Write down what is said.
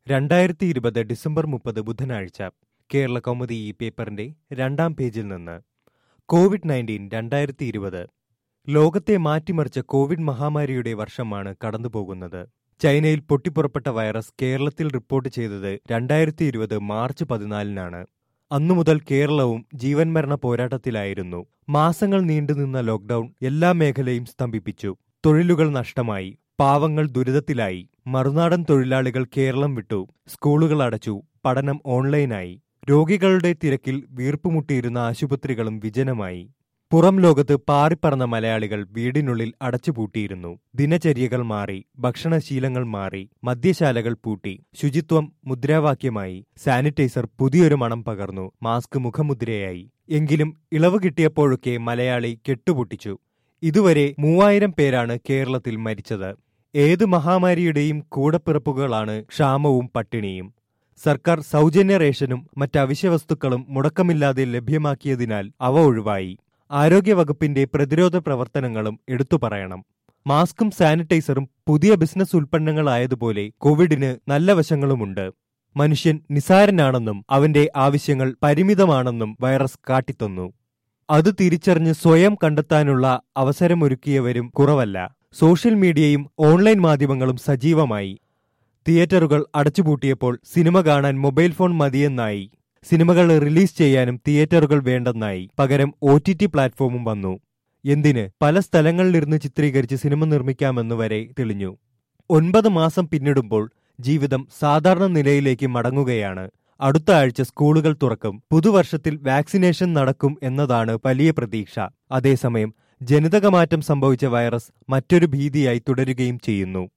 രണ്ടായിരത്തി ഇരുപത് ഡിസംബർ മുപ്പത് ബുധനാഴ്ച കേരള കൗമുദി ഈ പേപ്പറിന്റെ രണ്ടാം പേജിൽ നിന്ന് കോവിഡ് നയൻറ്റീൻ രണ്ടായിരത്തി ഇരുപത് ലോകത്തെ മാറ്റിമറിച്ച കോവിഡ് മഹാമാരിയുടെ വർഷമാണ് കടന്നുപോകുന്നത് ചൈനയിൽ പൊട്ടിപ്പുറപ്പെട്ട വൈറസ് കേരളത്തിൽ റിപ്പോർട്ട് ചെയ്തത് രണ്ടായിരത്തി ഇരുപത് മാർച്ച് പതിനാലിനാണ് അന്നു മുതൽ കേരളവും ജീവൻ മരണ പോരാട്ടത്തിലായിരുന്നു മാസങ്ങൾ നീണ്ടുനിന്ന ലോക്ഡൌൺ എല്ലാ മേഖലയും സ്തംഭിപ്പിച്ചു തൊഴിലുകൾ നഷ്ടമായി പാവങ്ങൾ ദുരിതത്തിലായി മറുനാടൻ തൊഴിലാളികൾ കേരളം വിട്ടു സ്കൂളുകൾ അടച്ചു പഠനം ഓൺലൈനായി രോഗികളുടെ തിരക്കിൽ വീർപ്പുമുട്ടിയിരുന്ന ആശുപത്രികളും വിജനമായി പുറം ലോകത്ത് പാറിപ്പറന്ന മലയാളികൾ വീടിനുള്ളിൽ അടച്ചുപൂട്ടിയിരുന്നു ദിനചര്യകൾ മാറി ഭക്ഷണശീലങ്ങൾ മാറി മദ്യശാലകൾ പൂട്ടി ശുചിത്വം മുദ്രാവാക്യമായി സാനിറ്റൈസർ പുതിയൊരു മണം പകർന്നു മാസ്ക് മുഖമുദ്രയായി എങ്കിലും ഇളവ് കിട്ടിയപ്പോഴൊക്കെ മലയാളി കെട്ടുപൊട്ടിച്ചു ഇതുവരെ മൂവായിരം പേരാണ് കേരളത്തിൽ മരിച്ചത് ഏത് മഹാമാരിയുടെയും കൂടപ്പിറപ്പുകളാണ് ക്ഷാമവും പട്ടിണിയും സർക്കാർ സൗജന്യ റേഷനും മറ്റ് അവശ്യവസ്തുക്കളും മുടക്കമില്ലാതെ ലഭ്യമാക്കിയതിനാൽ അവ ഒഴിവായി ആരോഗ്യവകുപ്പിന്റെ പ്രതിരോധ പ്രവർത്തനങ്ങളും എടുത്തു പറയണം മാസ്കും സാനിറ്റൈസറും പുതിയ ബിസിനസ് ഉൽപ്പന്നങ്ങളായതുപോലെ കോവിഡിന് നല്ല വശങ്ങളുമുണ്ട് മനുഷ്യൻ നിസാരനാണെന്നും അവന്റെ ആവശ്യങ്ങൾ പരിമിതമാണെന്നും വൈറസ് കാട്ടിത്തന്നു അത് തിരിച്ചറിഞ്ഞ് സ്വയം കണ്ടെത്താനുള്ള അവസരമൊരുക്കിയവരും കുറവല്ല സോഷ്യൽ മീഡിയയും ഓൺലൈൻ മാധ്യമങ്ങളും സജീവമായി തിയേറ്ററുകൾ അടച്ചുപൂട്ടിയപ്പോൾ സിനിമ കാണാൻ മൊബൈൽ ഫോൺ മതിയെന്നായി സിനിമകൾ റിലീസ് ചെയ്യാനും തിയേറ്ററുകൾ വേണ്ടെന്നായി പകരം ഒ ടി ടി പ്ലാറ്റ്ഫോമും വന്നു എന്തിന് പല സ്ഥലങ്ങളിലിരുന്ന് ചിത്രീകരിച്ച് സിനിമ നിർമ്മിക്കാമെന്ന് വരെ തെളിഞ്ഞു ഒൻപത് മാസം പിന്നിടുമ്പോൾ ജീവിതം സാധാരണ നിലയിലേക്ക് മടങ്ങുകയാണ് അടുത്ത ആഴ്ച സ്കൂളുകൾ തുറക്കും പുതുവർഷത്തിൽ വാക്സിനേഷൻ നടക്കും എന്നതാണ് വലിയ പ്രതീക്ഷ അതേസമയം ജനിതകമാറ്റം സംഭവിച്ച വൈറസ് മറ്റൊരു ഭീതിയായി തുടരുകയും ചെയ്യുന്നു